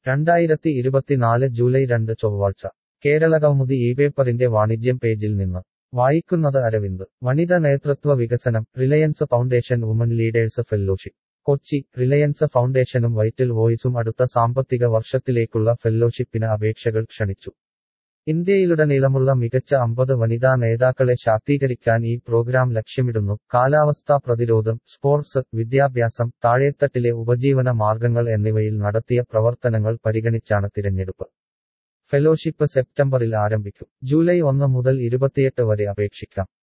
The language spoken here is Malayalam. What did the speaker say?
രണ്ടായിരത്തി ഇരുപത്തിനാല് ജൂലൈ രണ്ട് ചൊവ്വാഴ്ച കേരളകൗമുദി ഈ പേപ്പറിന്റെ വാണിജ്യം പേജിൽ നിന്ന് വായിക്കുന്നത് അരവിന്ദ് വനിത നേതൃത്വ വികസനം Reliance foundation woman leaders fellowship Kochi Reliance ഫൗണ്ടേഷനും വൈറ്റൽ വോയിസും അടുത്ത സാമ്പത്തിക വർഷത്തിലേക്കുള്ള ഫെല്ലോഷിപ്പിന് അപേക്ഷകൾ ക്ഷണിച്ചു ഇന്ത്യയിലുടനീളമുള്ള മികച്ച അമ്പത് വനിതാ നേതാക്കളെ ശാക്തീകരിക്കാൻ ഈ പ്രോഗ്രാം ലക്ഷ്യമിടുന്നു കാലാവസ്ഥാ പ്രതിരോധം സ്പോർട്സ് വിദ്യാഭ്യാസം താഴേത്തട്ടിലെ ഉപജീവന മാർഗങ്ങൾ എന്നിവയിൽ നടത്തിയ പ്രവർത്തനങ്ങൾ പരിഗണിച്ചാണ് തിരഞ്ഞെടുപ്പ് ഫെലോഷിപ്പ് സെപ്റ്റംബറിൽ ആരംഭിക്കും ജൂലൈ ഒന്ന് മുതൽ ഇരുപത്തിയെട്ട് വരെ അപേക്ഷിക്കാം